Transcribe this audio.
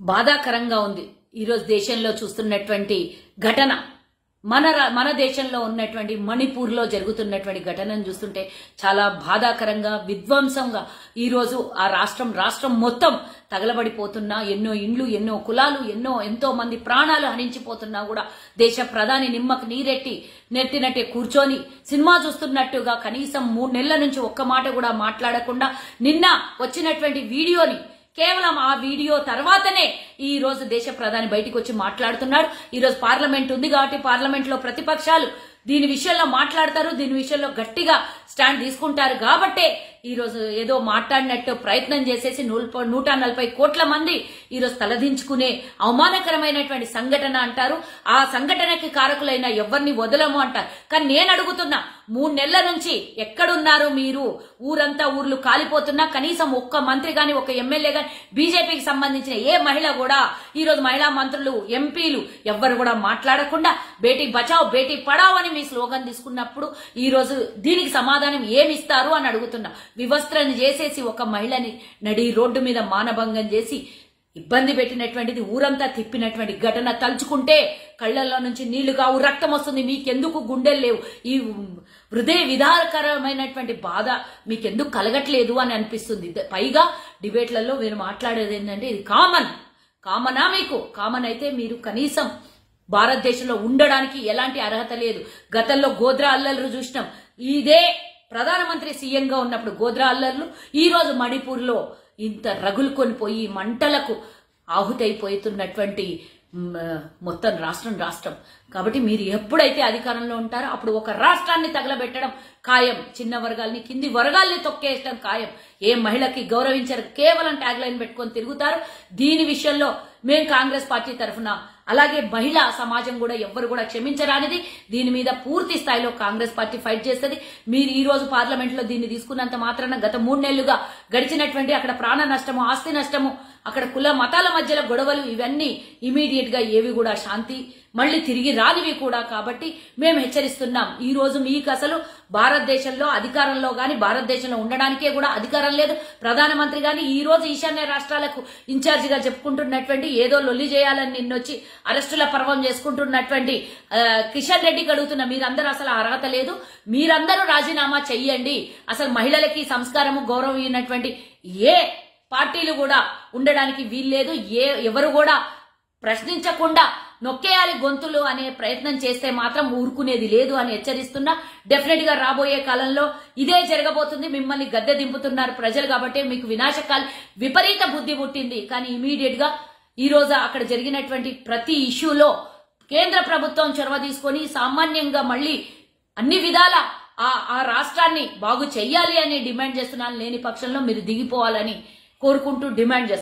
బాధాకరంగా ఉంది ఈరోజు దేశంలో చూస్తున్నటువంటి ఘటన మన రా- మన దేశంలో ఉన్నటువంటి మణిపూర్లో జరుగుతున్నటువంటి ఘటనను చూస్తుంటే చాలా బాధాకరంగా విధ్వంసంగా ఈరోజు ఆ రాష్ట్రం రాష్ట్రం మొత్తం తగలబడిపోతున్నా ఎన్నో ఇండ్లు ఎన్నో కులాలు ఎన్నో ఎంతో మంది ప్రాణాలు హరించిపోతున్నా కూడా దేశ ప్రధాని నిమ్మకు నీరెట్టి నెట్టినట్టే కూర్చొని సినిమా చూస్తున్నట్టుగా కనీసం మూడు నెలల నుంచి ఒక్క మాట కూడా మాట్లాడకుండా నిన్న వచ్చినటువంటి వీడియోని కేవలం ఆ వీడియో తర్వాతనే ఈ రోజు దేశ ప్రధాని బయటికి వచ్చి మాట్లాడుతున్నాడు ఈ రోజు పార్లమెంట్ ఉంది కాబట్టి పార్లమెంట్ లో ప్రతిపక్షాలు దీని విషయంలో మాట్లాడతారు దీని విషయంలో గట్టిగా స్టాండ్ తీసుకుంటారు కాబట్టే ఈ రోజు ఏదో మాట్లాడినట్టు ప్రయత్నం చేసేసి నూల్ప- నూట నలభై కోట్ల మంది ఈ రోజు తలదించుకునే అవమానకరమైనటువంటి సంఘటన అంటారు ఆ సంఘటనకి కారకులైన ఎవరిని వదలము అంటారు కానీ నేను అడుగుతున్నా మూడు నెలల నుంచి ఎక్కడున్నారు మీరు ఊరంతా ఊర్లు కాలిపోతున్నా కనీసం ఒక్క మంత్రి గాని ఒక ఎమ్మెల్యే గాని బీజేపీకి సంబంధించిన ఏ మహిళ కూడా ఈ రోజు మహిళా మంత్రులు ఎంపీలు ఎవ్వరు కూడా మాట్లాడకుండా బేటీ బచావ్ బేటీ పడావ్ అని మీ స్లోగన్ తీసుకున్నప్పుడు ఈ రోజు దీనికి సమాధానం ఏమిస్తారు అని అడుగుతున్నా వివస్త్రని చేసేసి ఒక మహిళని నడి రోడ్డు మీద మానభంగం చేసి ఇబ్బంది పెట్టినటువంటిది ఊరంతా తిప్పినటువంటి ఘటన తలుచుకుంటే కళ్ళల్లో నుంచి నీళ్లు కావు రక్తం వస్తుంది మీకెందుకు గుండెలు లేవు ఈ హృదయ విధారకరమైనటువంటి బాధ మీకెందుకు కలగట్లేదు అని అనిపిస్తుంది పైగా డిబేట్లలో మీరు మాట్లాడేది ఏంటంటే ఇది కామన్ కామనా మీకు కామన్ అయితే మీరు కనీసం భారతదేశంలో ఉండడానికి ఎలాంటి అర్హత లేదు గతంలో గోద్రా అల్లర్లు చూసినాం ఇదే ప్రధానమంత్రి సీఎంగా ఉన్నప్పుడు గోద్రా అల్లర్లు ఈ రోజు మణిపూర్లో ఇంత రగులుకొని పోయి మంటలకు ఆహుతైపోతున్నటువంటి మ్, మొత్తం రాష్ట్రం రాష్ట్రం కాబట్టి మీరు ఎప్పుడైతే అధికారంలో ఉంటారో అప్పుడు ఒక రాష్ట్రాన్ని తగలబెట్టడం ఖాయం చిన్న వర్గాల్ని కింది వర్గాల్ని తొక్కేయడం ఖాయం ఏ మహిళకి గౌరవించరు కేవలం ట్యాగ్ లైన్ పెట్టుకొని తిరుగుతారు దీని విషయంలో మేము కాంగ్రెస్ పార్టీ తరఫున అలాగే మహిళా సమాజం కూడా ఎవ్వరు కూడా క్షమించరానిది దీని మీద పూర్తి స్థాయిలో కాంగ్రెస్ పార్టీ ఫైట్ చేస్తుంది మీరు ఈ రోజు పార్లమెంట్ లో దీన్ని తీసుకున్నంత మాత్రాన గత మూడు నెలలుగా గడిచినటువంటి అక్కడ ప్రాణ నష్టము ఆస్తి నష్టము అక్కడ కుల మతాల మధ్యలో గొడవలు ఇవన్నీ ఇమీడియట్ గా ఏవి కూడా శాంతి మళ్ళీ తిరిగి రానివి కూడా కాబట్టి మేము హెచ్చరిస్తున్నాం ఈ రోజు మీకు అసలు భారతదేశంలో అధికారంలో గాని భారతదేశంలో ఉండడానికే కూడా అధికారం లేదు ప్రధానమంత్రి గాని ఈ రోజు ఈశాన్య రాష్ట్రాలకు ఇన్ఛార్జిగా చెప్పుకుంటున్నటువంటి ఏదో లొల్లి చేయాలని నిన్నొచ్చి అరెస్టుల పర్వం చేసుకుంటున్నటువంటి ఆ, కిషన్ రెడ్డికి అడుగుతున్న మీరందరూ అసలు అర్హత లేదు మీరందరూ రాజీనామా చెయ్యండి అసలు మహిళలకి సంస్కారము గౌరవం ఇచ్చినటువంటి ఏ పార్టీలు కూడా ఉండడానికి వీల్లేదు ఏ ఎవరు కూడా ప్రశ్నించకుండా నొక్కేయాలి గొంతులు అనే ప్రయత్నం చేస్తే మాత్రం ఊరుకునేది లేదు అని హెచ్చరిస్తున్నా డెఫినెట్ గా రాబోయే కాలంలో ఇదే జరగబోతుంది మిమ్మల్ని గద్దె దింపుతున్నారు ప్రజలు కాబట్టి మీకు వినాశకాలు విపరీత బుద్ధి పుట్టింది కానీ ఇమీడియట్ గా ఈ రోజు అక్కడ జరిగినటువంటి ప్రతి ఇష్యూలో కేంద్ర ప్రభుత్వం చొరవ తీసుకొని సామాన్యంగా మళ్ళీ అన్ని విధాల ఆ ఆ రాష్ట్రాన్ని బాగు చెయ్యాలి అని డిమాండ్ చేస్తున్నాను లేని పక్షంలో మీరు దిగిపోవాలని కోరుకుంటూ డిమాండ్ చేస్తున్నారు